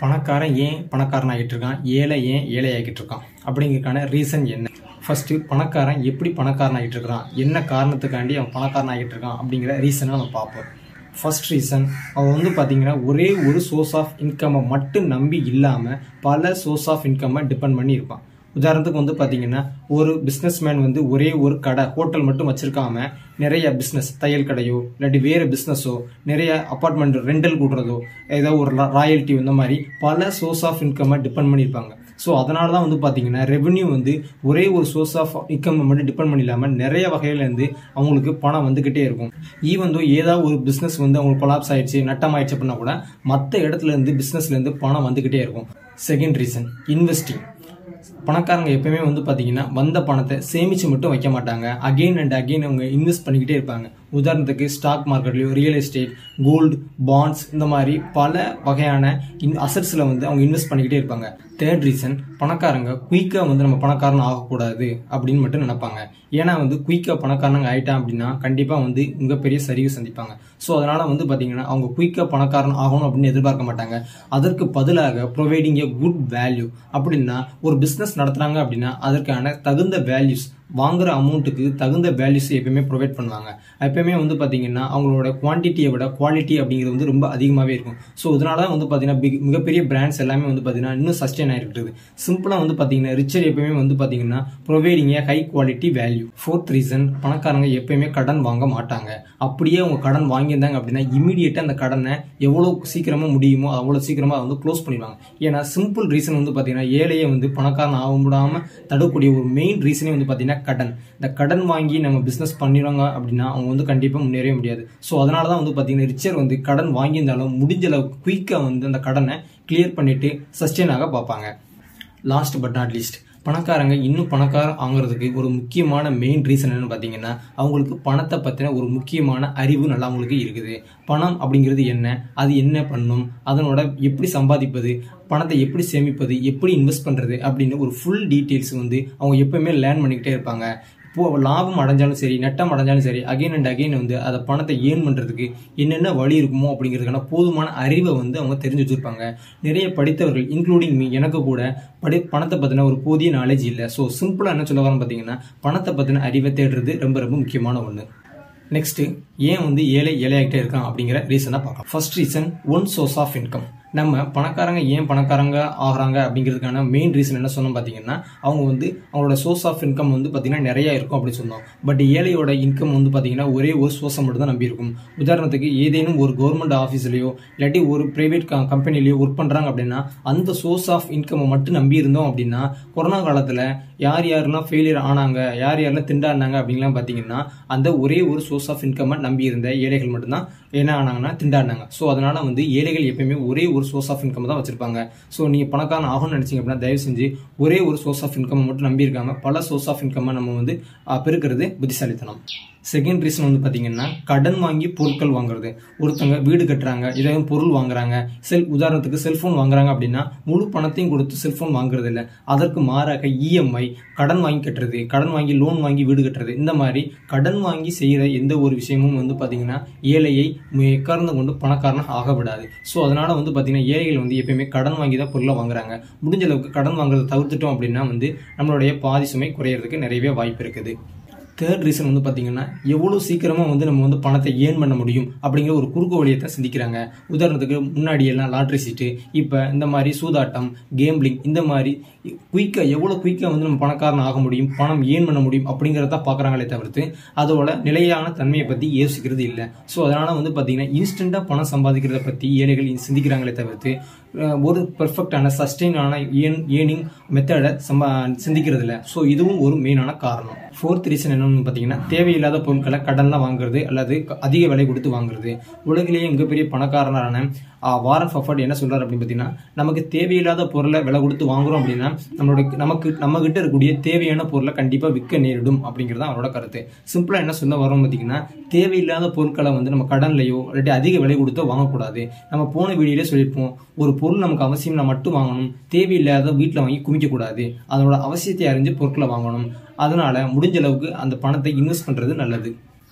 பணக்காரன் ஏன் பணக்காரன் ஆகிட்டு இருக்கான் ஏழை ஏன் ஏழை ஆகிட்டு இருக்கான் அப்படிங்கிறதுக்கான ரீசன் என்ன ஃபர்ஸ்ட் பணக்காரன் எப்படி பணக்காரன் ஆகிட்டு இருக்கிறான் என்ன காரணத்துக்காண்டி அவன் பணக்காரன் ஆகிட்டு இருக்கான் அப்படிங்கிற ரீசனை நம்ம பார்ப்போம் ஃபர்ஸ்ட் ரீசன் அவன் வந்து பார்த்தீங்கன்னா ஒரே ஒரு சோர்ஸ் ஆஃப் இன்கம்மை மட்டும் நம்பி இல்லாமல் பல சோர்ஸ் ஆஃப் இன்கம்மை டிபெண்ட் பண்ணி இருப்பான் உதாரணத்துக்கு வந்து பார்த்தீங்கன்னா ஒரு பிஸ்னஸ்மேன் வந்து ஒரே ஒரு கடை ஹோட்டல் மட்டும் வச்சிருக்காம நிறைய பிஸ்னஸ் தையல் கடையோ இல்லாட்டி வேறு பிஸ்னஸோ நிறைய அப்பார்ட்மெண்ட் ரெண்டல் கூடுறதோ ஏதோ ஒரு ராயல்ட்டி இந்த மாதிரி பல சோர்ஸ் ஆஃப் இன்கம்மை டிபெண்ட் பண்ணியிருப்பாங்க ஸோ அதனால தான் வந்து பார்த்தீங்கன்னா ரெவென்யூ வந்து ஒரே ஒரு சோர்ஸ் ஆஃப் இன்கம் மட்டும் டிபெண்ட் பண்ணி இல்லாமல் நிறைய வகையிலேருந்து அவங்களுக்கு பணம் வந்துக்கிட்டே இருக்கும் ஈவன் தோ ஏதாவது ஒரு பிஸ்னஸ் வந்து அவங்களுக்கு கொலாப்ஸ் ஆயிடுச்சு நட்டம் ஆயிடுச்சு அப்படின்னா கூட மற்ற இடத்துல இருந்து பிஸ்னஸ்லேருந்து பணம் வந்துக்கிட்டே இருக்கும் செகண்ட் ரீசன் இன்வெஸ்டிங் பணக்காரங்க எப்பயுமே வந்து பார்த்தீங்கன்னா வந்த பணத்தை சேமிச்சு மட்டும் வைக்க மாட்டாங்க அகெயின் அண்ட் அகெயின் அவங்க இன்வெஸ்ட் பண்ணிக்கிட்டே இருப்பாங்க உதாரணத்துக்கு ஸ்டாக் மார்க்கெட்லையோ ரியல் எஸ்டேட் கோல்டு பாண்ட்ஸ் இந்த மாதிரி பல வகையான இன் அசட்ஸில் வந்து அவங்க இன்வெஸ்ட் பண்ணிக்கிட்டே இருப்பாங்க தேர்ட் ரீசன் பணக்காரங்க குயிக்காக வந்து நம்ம பணக்காரன் ஆகக்கூடாது அப்படின்னு மட்டும் நினைப்பாங்க ஏன்னா வந்து குயிக்காக பணக்காரங்க ஆயிட்டான் அப்படின்னா கண்டிப்பாக வந்து மிகப்பெரிய சரிவு சந்திப்பாங்க ஸோ அதனால் வந்து பார்த்தீங்கன்னா அவங்க குயிக்காக பணக்காரன் ஆகணும் அப்படின்னு எதிர்பார்க்க மாட்டாங்க அதற்கு பதிலாக ப்ரொவைடிங் எ குட் வேல்யூ அப்படின்னா ஒரு பிஸ்னஸ் நடத்துகிறாங்க அப்படின்னா அதற்கான தகுந்த வேல்யூஸ் வாங்குற அமௌண்ட்டுக்கு தகுந்த வேல்யூஸ் எப்பயுமே ப்ரொவைட் பண்ணுவாங்க எப்பயுமே வந்து பார்த்தீங்கன்னா அவங்களோட குவான்டிட்டியை விட குவாலிட்டி அப்படிங்கிறது வந்து ரொம்ப அதிகமாகவே இருக்கும் ஸோ இதனால தான் வந்து பார்த்தீங்கன்னா பிக் மிகப்பெரிய பிராண்ட்ஸ் எல்லாமே வந்து பார்த்தீங்கன்னா இன்னும் சஸ்டெயின் ஆகிருக்குது சிம்பிளாக வந்து பார்த்தீங்கன்னா ரிச்சர் எப்பயுமே வந்து பார்த்தீங்கன்னா providing high quality value fourth reason பணக்காரங்க எப்பயுமே கடன் வாங்க மாட்டாங்க அப்படியே அவங்க கடன் வாங்கியிருந்தாங்க அப்படின்னா இமீடியட்டாக அந்த கடனை எவ்வளோ சீக்கிரமாக முடியுமோ அவ்வளோ சீக்கிரமாக அதை வந்து க்ளோஸ் பண்ணிடுவாங்க ஏன்னா சிம்பிள் ரீசன் வந்து பார்த்தீங்கன்னா ஏழையை வந்து பணக்காரன் ஆக முடியாமல் தடக்கூடிய ஒரு மெயின் ரீசனே வந்து பார்த்தீங்கன்னா கடன் இந்த கடன் வாங்கி நம்ம பிஸ்னஸ் பண்ணிடுவாங்க அப்படின்னா அவங்க வந்து கண்டிப்பாக முன்னேறவே முடியாது ஸோ அதனால தான் வந்து பார்த்தீங்கன்னா ரிச்சர் வந்து கடன் வாங்கியிருந்தாலும் முடிஞ்ச அளவுக்கு குயிக்காக வந்து அந்த கடனை கிளியர் பண்ணிட்டு சஸ்டெயின் ஆக பார்ப்பாங்க லாஸ்ட் பட் நாட் லீஸ்ட் பணக்காரங்க இன்னும் பணக்காரம் ஆகுறதுக்கு ஒரு முக்கியமான மெயின் ரீசன் என்னன்னு பார்த்தீங்கன்னா அவங்களுக்கு பணத்தை பற்றின ஒரு முக்கியமான அறிவு நல்லா அவங்களுக்கு இருக்குது பணம் அப்படிங்கிறது என்ன அது என்ன பண்ணும் அதனோட எப்படி சம்பாதிப்பது பணத்தை எப்படி சேமிப்பது எப்படி இன்வெஸ்ட் பண்ணுறது அப்படின்னு ஒரு ஃபுல் டீட்டெயில்ஸ் வந்து அவங்க எப்பவுமே லேர்ன் பண்ணிக்கிட்டே இருப்பாங்க இப்போ லாபம் அடைஞ்சாலும் சரி நட்டம் அடைஞ்சாலும் சரி அகைன் அண்ட் அகைன் வந்து அதை பணத்தை ஏர்ன் பண்ணுறதுக்கு என்னென்ன வழி இருக்குமோ அப்படிங்கிறதுக்கான போதுமான அறிவை வந்து அவங்க தெரிஞ்சு வச்சுருப்பாங்க நிறைய படித்தவர்கள் இன்க்ளூடிங் மீ எனக்கு கூட படி பணத்தை பற்றின ஒரு போதிய நாலேஜ் இல்லை ஸோ சிம்பிளாக என்ன சொல்ல வரேன்னு பார்த்தீங்கன்னா பணத்தை பற்றின அறிவை தேடுறது ரொம்ப ரொம்ப முக்கியமான ஒன்று நெக்ஸ்ட்டு ஏன் வந்து ஏழை ஏழையாகிட்டே இருக்கான் அப்படிங்கிற ரீசனாக பார்க்கலாம் first reason one source of income நம்ம பணக்காரங்க ஏன் பணக்காரங்க ஆகிறாங்க அப்படிங்கிறதுக்கான மெயின் ரீசன் என்ன சொன்னோம் பார்த்தீங்கன்னா அவங்க வந்து அவங்களோட சோர்ஸ் ஆஃப் இன்கம் வந்து பார்த்தீங்கன்னா நிறைய இருக்கும் அப்படின்னு சொன்னோம் பட் ஏழையோட இன்கம் வந்து பார்த்தீங்கன்னா ஒரே ஒரு சோர்ஸை மட்டும் தான் நம்பி இருக்கும் உதாரணத்துக்கு ஏதேனும் ஒரு கவர்மெண்ட் ஆஃபீஸ்லையோ இல்லாட்டி ஒரு பிரைவேட் கம்பெனிலையோ ஒர்க் பண்ணுறாங்க அப்படின்னா அந்த சோர்ஸ் ஆஃப் இன்கம்மை மட்டும் நம்பி இருந்தோம் அப்படின்னா கொரோனா காலத்தில் யார் யாரெல்லாம் ஃபெயிலியர் ஆனாங்க யார் யாரெல்லாம் திண்டாடினாங்க அப்படின்லாம் பார்த்தீங்கன்னா அந்த ஒரே ஒரு சோர்ஸ் ஆஃப் இன்கம்மை நம்பி இருந்த ஏழைகள் மட்டும்தான் என்ன ஆனாங்கன்னா திண்டாடினாங்க ஸோ அதனால வந்து ஏழைகள் எப்பயுமே ஒரே ஒரு சோர்ஸ் ஆஃப் இன்கம் தான் வச்சிருப்பாங்க ஸோ நீங்கள் பணக்காரன் ஆகணும்னு நினச்சிங்க அப்படின்னா தயவு செஞ்சு ஒரே ஒரு சோர்ஸ் ஆஃப் இன்கம் மட்டும் நம்பி இருக்காம பல சோர்ஸ் ஆஃப் இன்கம்மை நம்ம வந்து பெருக்கிறது புத்திசாலித்தனம் செகண்ட் ரீசன் வந்து பார்த்தீங்கன்னா கடன் வாங்கி பொருட்கள் வாங்குறது ஒருத்தவங்க வீடு கட்டுறாங்க ஏதாவது பொருள் வாங்குறாங்க செல் உதாரணத்துக்கு செல்ஃபோன் வாங்குறாங்க அப்படின்னா முழு பணத்தையும் கொடுத்து செல்ஃபோன் வாங்குறது இல்லை அதற்கு மாறாக இஎம்ஐ கடன் வாங்கி கட்டுறது கடன் வாங்கி லோன் வாங்கி வீடு கட்டுறது இந்த மாதிரி கடன் வாங்கி செய்கிற எந்த ஒரு விஷயமும் வந்து பார்த்தீங்கன்னா ஏழையை எக்கார்ந்து கொண்டு பணக்காரனாக ஆக விடாது ஸோ அதனால வந்து பார்த்தீங்கன்னா ஏழைகள் வந்து எப்பயுமே கடன் வாங்கி தான் பொருளை வாங்குறாங்க முடிஞ்ச அளவுக்கு கடன் வாங்குறதை தவிர்த்துட்டோம் அப்படின்னா வந்து நம்மளுடைய பாதி சுமை குறையிறதுக்கு நிறையவே வாய்ப்பு இருக்குது தேர்ட் ரீசன் வந்து பார்த்தீங்கன்னா எவ்வளோ சீக்கிரமாக வந்து நம்ம வந்து பணத்தை ஏர்ன் பண்ண முடியும் அப்படிங்கிற ஒரு குறுக்கு வழியை தான் சிந்திக்கிறாங்க உதாரணத்துக்கு முன்னாடி எல்லாம் லாட்ரி சீட்டு இப்போ இந்த மாதிரி சூதாட்டம் கேம்பிளிங் இந்த மாதிரி குயிக்காக எவ்வளோ குயிக்காக வந்து நம்ம பணக்காரன் ஆக முடியும் பணம் ஏர்ன் பண்ண முடியும் அப்படிங்கிறத பார்க்குறாங்களே தவிர்த்து அதோட நிலையான தன்மையை பற்றி யோசிக்கிறது இல்லை ஸோ அதனால் வந்து பார்த்தீங்கன்னா இன்ஸ்டண்ட்டாக பணம் சம்பாதிக்கிறத பற்றி ஏழைகள் சிந்திக்கிறாங்களே தவிர்த்து ஒரு பெர்ஃபெக்டான சஸ்டெயினான ஏன் ஏர்னிங் மெத்தடை சம்பா சிந்திக்கிறது இல்லை ஸோ இதுவும் ஒரு மெயினான காரணம் ஃபோர்த் ரீசன் என்னன்னு பார்த்தீங்கன்னா தேவையில்லாத பொருட்களை கடன்ல வாங்குறது அல்லது அதிக விலை கொடுத்து வாங்குறது உலகிலேயே மிகப்பெரிய பணக்காரனான வாரன் ஃபஃபர்ட் என்ன சொல்றாரு அப்படின்னு பார்த்தீங்கன்னா நமக்கு தேவையில்லாத பொருளை விலை கொடுத்து வாங்குறோம் அப்படின்னா நம்மளோட நமக்கு நம்ம கிட்ட இருக்கக்கூடிய தேவையான பொருளை கண்டிப்பாக விற்க நேரிடும் அப்படிங்கிறது அவரோட கருத்து சிம்பிளாக என்ன சொல்ல வரோம் பார்த்தீங்கன்னா தேவையில்லாத பொருட்களை வந்து நம்ம கடன்லையோ இல்லாட்டி அதிக விலை கொடுத்தோ வாங்கக்கூடாது நம்ம போன வீடியோலே சொல்லியிருப்போம் ஒரு பொருள் நமக்கு அவசியம்னா மட்டும் வாங்கணும் தேவையில்லாத வீட்டில் வாங்கி குமிக்கக்கூடாது அதோட அவசியத்தை அறிஞ்சு பொருட்களை வாங்கணும் அதனால முடிஞ்ச அளவுக்கு அந்த பணத்தை இன்வெஸ்ட் பண்ணுறது நல்லது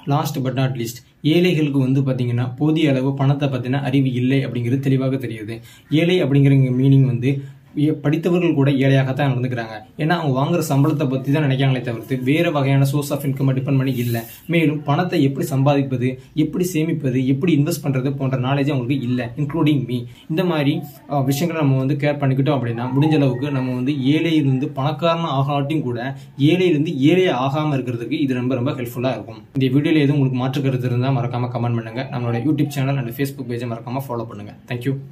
லாஸ்ட் பட் நாட் லீஸ்ட் ஏழைகளுக்கு வந்து பார்த்தீங்கன்னா போதிய அளவு பணத்தை பற்றின அறிவு இல்லை அப்படிங்கிறது தெளிவாக தெரியுது ஏழை அப்படிங்கிற மீனிங் வந்து ஏ- படித்தவர்கள் கூட ஏழையாகத்தான் நடந்துக்கிறாங்க ஏன்னா அவங்க வாங்குற சம்பளத்தை பற்றி தான் நினைக்கிறாங்களே தவிர்த்து வேறு வகையான சோர்ஸ் ஆஃப் இன்கம் டிபெண்ட் பண்ணி இல்லை மேலும் பணத்தை எப்படி சம்பாதிப்பது எப்படி சேமிப்பது எப்படி இன்வெஸ்ட் பண்ணுறது போன்ற நாலேஜ் அவங்களுக்கு இல்லை இன்க்ளூடிங் மீ இந்த மாதிரி அஹ், விஷயங்களை நம்ம வந்து கேர் பண்ணிக்கிட்டோம் அப்படின்னா முடிஞ்ச அளவுக்கு நம்ம வந்து ஏழையிலிருந்து பணக்காரன் ஆகாட்டியும் கூட ஏழையிலிருந்து ஏழை ஆகாமல் இருக்கிறதுக்கு இது ரொம்ப ரொம்ப ஹெல்ப்ஃபுல்லாக இருக்கும் இந்த வீடியோவில் எதுவும் உங்களுக்கு மாற்று கருத்து இருந்தால் மறக்காம கமெண்ட் பண்ணுங்க நம்மளோட யூடியூப் சேனல் அண்ட் ஃபேஸ்புக் பேஜை மறக்காம ஃபாலோ பண்ணுங்க தேங்க்யூ